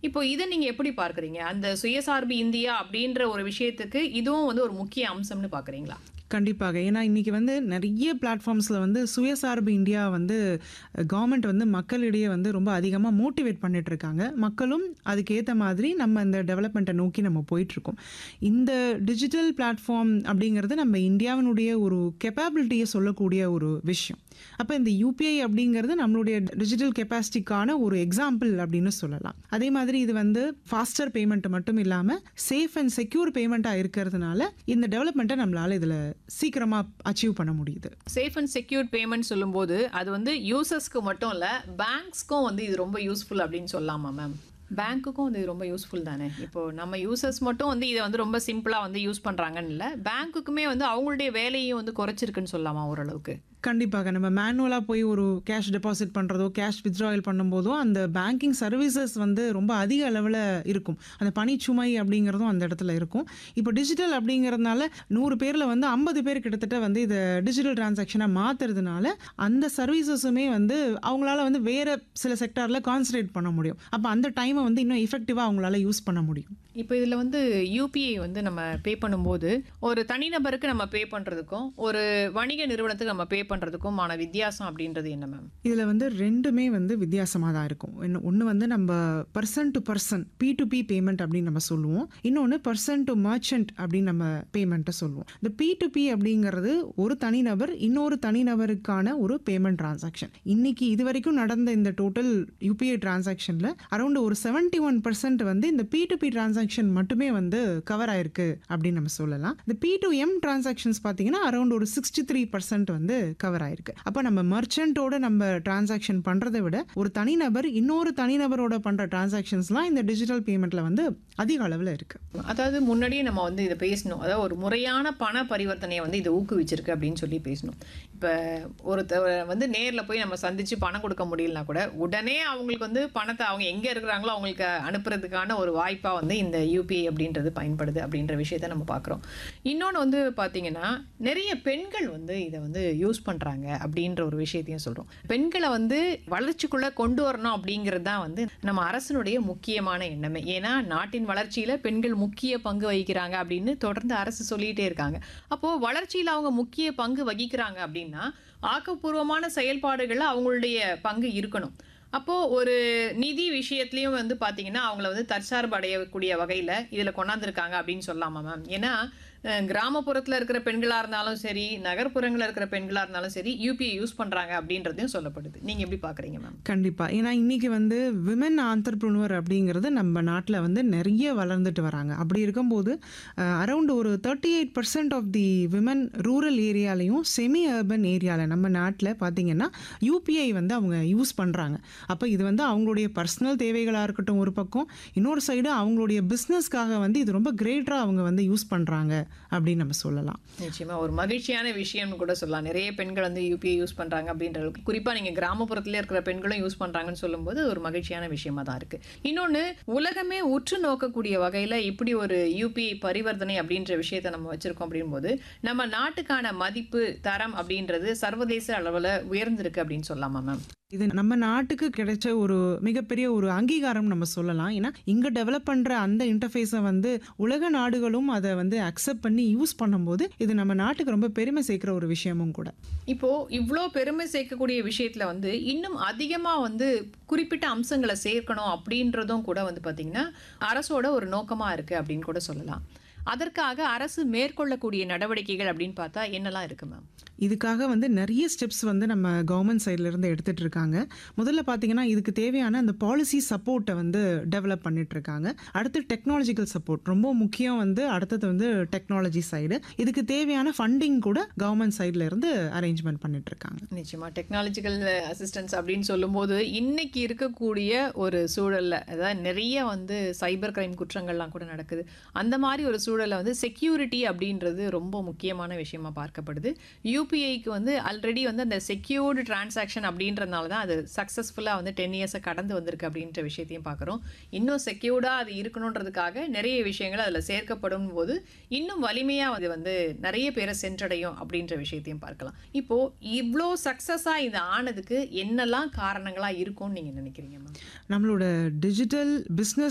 இப்போ இத நீங்க எப்படி பார்க்குறீங்க? அந்த சுயசார்பு இந்தியா அப்படின்ற ஒரு விஷயத்துக்கு இதுவும் வந்து ஒரு முக்கிய அம்சம்னு பார்க்குறீங்களா? கண்டிப்பாக. ஏன்னா, இன்னைக்கு வந்து நெறைய பிளாட்ஃபார்ம்ஸ்ல வந்து சுயசார்பு இந்தியா வந்து கவர்மெண்ட் வந்து மக்களிடையே வந்து ரொம்ப அதிகமா மோட்டிவேட் பண்ணிட்டு இருக்காங்க. மக்களும் அதுக்கு ஏத்த மாதிரி நம்ம இந்த டெவலப்மெண்ட்ட நோக்கி நம்ம போயிட்டுருக்கோம். இந்த டிஜிட்டல் பிளாட்ஃபார்ம் அப்படிங்கிறது நம்ம இந்தியாவினுடைய ஒரு கேப்பபிலிட்டிய சொல்லக்கூடிய ஒரு விஷயம். அப்ப இந்த யுபிஐ அப்படிங்கிறது நம்மளுடைய டிஜிட்டல் கெப்பாசிட்டிக்கான ஒரு எக்ஸாம்பிள் அப்படின்னு சொல்லலாம். அதே மாதிரி இது வந்து ஃபாஸ்டர் பேமெண்ட் மட்டும் இல்லாம சேஃப் அண்ட் செக்யூர் பேமெண்ட்டா இருக்கிறதுனால இந்த டெவலப்மெண்ட்ட நம்மளால இதுல சீக்கிரமா அச்சீவ் பண்ண முடியுது. சேஃப் அண்ட் செக்யூர்ட் பேமெண்ட் சொல்லும்போது, அது வந்து யூசர்ஸ்க்கு மட்டும் இல்ல, பேங்க்ஸ்க்கும் வந்து இது ரொம்ப யூஸ்ஃபுல் அப்படின்னு சொல்லலாமா மேம்? பேங்க்குக்கும் இது ரொம்ப யூஸ்ஃபுல் தானே? இப்போ நம்ம யூசர்ஸ் மட்டும் வந்து இத வந்து ரொம்ப சிம்பிளா வந்து யூஸ் பண்றாங்கன்னு இல்ல. பேங்க்குக்குமே வந்து அவங்களுடைய வேலையும் வந்து குறைச்சிருக்குன்னு சொல்லலாமா ஓரளவுக்கு? கண்டிப்பாக. நம்ம மேனுவலா போய் ஒரு கேஷ் டெபாசிட் பண்றதோ, கேஷ் வித்ட்ராயல் பண்ணும்போதோ, அந்த பேங்கிங் சர்வீசஸ் வந்து ரொம்ப அதிக அளவுல இருக்கும். அந்த பணிச்சுமை அப்படிங்கிறதும் அந்த இடத்துல இருக்கும். இப்போ டிஜிட்டல் அப்படிங்கிறதுனால 100 பேர்ல வந்து 50 பேர் கிட்டத்தட்ட வந்து இத டிஜிட்டல் டிரான்சாக்ஷனா மாத்துறதுனால, அந்த சர்வீசஸுமே வந்து அவங்களால வந்து வேற சில செக்டார்ல கான்சன்ட்ரேட் பண்ண முடியும். அப்ப அந்த டைம வந்து இன்னும் எஃபெக்டிவா அவங்களால யூஸ் பண்ண முடியும். இப்போ இதுல வந்து யுபிஐ வந்து நம்ம பே பண்ணும்போது, ஒரு தனிநபருக்கு நம்ம பே பண்றதுக்கும், ஒரு வணிக நிறுவனத்துக்கு நம்ம பே பண்றதுக்குமான வித்தியாசம் அப்படின்றது என்ன மேம்? இதுல வந்து 2மே வந்து வித்தியாசமா தான் இருக்கும். ஒண்ணு ஒண்ணு வந்து நம்ம person to person P to P payment அப்படின்னு நம்ம சொல்லுவோம். இன்னொன்னு பெர்சன் டு மர்ச்சன்ட் அப்படின்னு நம்ம பேமெண்ட்ட சொல்லுவோம். இந்த பி டு பி அப்படிங்கிறது ஒரு தனிநபர் இன்னொரு தனிநபருக்கான ஒரு பேமெண்ட் டிரான்சாக்ஷன். இன்னைக்கு இதுவரைக்கும் நடந்த இந்த டோட்டல் யுபிஐ டிரான்சாக்ஷன்ல அரௌண்ட் ஒரு 71% வந்து இந்த பி டு பி டிரான்சாக்ஷன் மட்டுமே வந்து கவர் ஆயிருக்கு அப்படின்னு நம்ம சொல்லலாம். இந்த பி டு எம் டிரான்சாக்ஷன்ஸ் பார்த்தீங்கன்னா அரௌண்ட் ஒரு 63% வந்து கவர் ஆயிருக்கு. அப்ப நம்ம மர்ச்சன்ட்டோட நம்ம டிரான்சாக்ஷன் பண்றத விட, ஒரு தனிநபர் இன்னொரு தனிநபரோட பண்ற டிரான்சாக்ஷன்ஸ்லாம் இந்த டிஜிட்டல் பேமெண்ட்ல வந்து அதிக அளவுல இருக்கு. அதாவது முன்னாடியே நம்ம வந்து இத பேசணும். அதாவது ஒரு முறையான பண பரிவர்த்தனைய வந்து இது ஊக்குவிச்சிருக்கு அப்படின்னு சொல்லி பேசணும். இப்ப ஒருத்தர் வந்து நேர்ல போய் நம்ம சந்திச்சு பணம் கொடுக்க முடியலனா கூட, உடனே அவங்களுக்கு வந்து பணத்த அவங்க எங்க இருக்கிறாங்களோ அவங்களுக்கு அனுப்புறதுக்கான ஒரு வாய்ப்பா வந்து இந்த யுபிஐ அப்படின்றது பயன்படுது அப்படின்ற விஷயத்த நம்ம பார்க்குறோம். இன்னொன்னு வந்து பார்த்தீங்கன்னா, நெறைய பெண்கள் வந்து இத வந்து யூஸ் பண்றாங்க அப்படின்ற ஒரு விஷயத்தையும் சொல்றோம். பெண்கள வந்து வளர்ச்சிக்குள்ள கொண்டு வரணும் அப்படிங்கிறது தான் வந்து நம்ம அரசினுடைய முக்கியமான எண்ணமே. ஏன்னா, நாட்டின் வளர்ச்சியில பெண்கள் முக்கிய பங்கு வகிக்கிறாங்க அப்படின்னு தொடர்ந்து அரசு சொல்லிட்டே இருக்காங்க. அப்போ வளர்ச்சியில அவங்க முக்கிய பங்கு வகிக்கிறாங்க அப்படின்னா, ஆக்கப்பூர்வமான செயல்பாடுகள்ல அவங்களுடைய பங்கு இருக்கணும். அப்போ ஒரு நிதி விஷயத்திலயும் வந்து பார்த்தீங்கன்னா, அவங்கள வந்து தற்சார்பு அடையக்கூடிய வகையில இதுல கொண்டாந்துருக்காங்க அப்படின்னு சொல்லலாமா மேம்? ஏன்னா, அ கிராமப்புறத்துல இருக்கிற பெண்களா இருந்தாலும் சரி, நகர்ப்புறங்கள்ல இருக்கிற பெண்களா இருந்தாலும் சரி, யுபிஐ யூஸ் பண்றாங்க அப்படின்றதையும் சொல்லப்படுது. நீங்க எப்படி பார்க்குறீங்க மேம்? கண்டிப்பா. ஏன்னா இன்னைக்கு வந்து விமன் ஆன்டர்பிரினியூர் அப்படிங்கிறது நம்ம நாட்டுல வந்து நெறைய வளர்ந்துட்டு வராங்க. அப்படி இருக்கும்போது, அ அரௌண்ட் ஒரு 38% ஆஃப் தி விமன் ரூரல் ஏரியாலயும், செமி அர்பன் ஏரியால நம்ம நாட்டுல பார்த்தீங்கன்னா, யுபிஐ வந்து அவங்க யூஸ் பண்றாங்க. அப்ப இது வந்து அவங்களுடைய பர்சனல் தேவைகளா இருக்கட்டும் ஒரு பக்கம், இன்னொரு சைடு அவங்களுடைய பிசினஸ்க்காக வந்து இது ரொம்ப கிரேட்டரா அவங்க வந்து யூஸ் பண்றாங்க அப்படின்னு நம்ம சொல்லலாம். நிச்சயமா ஒரு மகிழ்ச்சியான விஷயம்னு கூட சொல்லலாம். நெறைய பெண்கள் வந்து யுபிஐ யூஸ் பண்றாங்க அப்படின்ற அளவுக்கு. குறிப்பா நீங்க கிராமப்புறத்திலே இருக்கிற பெண்களும் யூஸ் பண்றாங்கன்னு சொல்லும்போது, ஒரு மகிழ்ச்சியான விஷயமா தான் இருக்கு. இன்னொன்னு உலகமே உற்று நோக்கக்கூடிய வகையில இப்படி ஒரு யுபிஐ பரிவர்த்தனை அப்படின்ற விஷயத்த நம்ம வச்சிருக்கோம் அப்படிங்கும்போது, நம்ம நாட்டுக்கான மதிப்பு, தரம் அப்படின்றது சர்வதேச அளவுல உயர்ந்திருக்கு அப்படின்னு சொல்லலாமா மேம்? இது நம்ம நாட்டுக்கு கிடைச்ச ஒரு மிகப்பெரிய ஒரு அங்கீகாரம் நம்ம சொல்லலாம். ஏன்னா, இங்க டெவலப் பண்ற அந்த இன்டர்ஃபேஸ வந்து உலக நாடுகளும் அத வந்து அக்செப்ட் பண்ணி யூஸ் பண்ணும்போது, இது நம்ம நாட்டுக்கு ரொம்ப பெருமை சேர்க்கிற ஒரு விஷயமும் கூட. இப்போ இவ்ளோ பெருமை சேர்க்கக்கூடிய விஷயத்துல வந்து, இன்னும் அதிகமா வந்து குறிப்பிட்ட அம்சங்கள சேர்க்கணும் அப்படின்றதும் கூட வந்து பார்த்தீங்கன்னா, அரசோட ஒரு நோக்கமா இருக்கு அப்படின்னு கூட சொல்லலாம். அதற்காக அரசு மேற்கொள்ளக்கூடிய நடவடிக்கைகள் அப்படின்னு பார்த்தா என்னலாம் இருக்கு மேம்? இதுக்காக வந்து நெறைய ஸ்டெப்ஸ் வந்து நம்ம கவர்மெண்ட் சைட்ல இருந்து எடுத்துட்டு இருக்காங்க. முதல்ல பார்த்தீங்கன்னா, இதுக்கு தேவையான அந்த பாலிசி சப்போர்ட்ட வந்து டெவலப் பண்ணிட்டு இருக்காங்க. அடுத்து டெக்னாலஜிக்கல் சப்போர்ட் ரொம்ப முக்கியம் வந்து அடுத்தது வந்து டெக்னாலஜி சைடு. இதுக்கு தேவையான ஃபண்டிங் கூட கவர்மெண்ட் சைட்ல இருந்து அரேஞ்ச்மென்ட் பண்ணிட்டு இருக்காங்க. நிச்சயமா. டெக்னாலஜிக்கல் அசிஸ்டன்ஸ் அப்படின்னு சொல்லும்போது, இன்னைக்கு இருக்கக்கூடிய ஒரு சூழல்ல, அதாவது நெறைய வந்து சைபர் கிரைம் குற்றங்கள்லாம் கூட நடக்குது. அந்த மாரி ஒரு சூழல்ல வந்து செக்யூரிட்டி அப்படின்றது ரொம்ப முக்கியமான விஷயமா பார்க்கப்படுது. யுபிஐக்கு வந்து ஆல்ரெடி வந்து அந்த செக்யூர்டு டிரான்சாக்ஷன் அப்படின்றதுனால தான் அது சக்சஸ்ஃபுல்லா வந்து 10 இயர்ஸ கடந்து வந்திருக்கு அப்படின்ற விஷயத்தையும் பார்க்குறோம். இன்னும் செக்யூர்டா அது இருக்கணுன்றதுக்காக நெறைய விஷயங்கள் அதுல சேர்க்கப்படும்போது, இன்னும் வலிமையா அது வந்து நெறைய பேர சென்றடையும் அப்படின்ற விஷயத்தையும் பார்க்கலாம். இப்போ இவ்ளோ சக்சஸா இது ஆனதுக்கு என்னலாம் காரணங்களா இருக்கும்னு நீங்க நினைக்கிறீங்க மேம்? நம்மளோட டிஜிட்டல் பிசினஸ்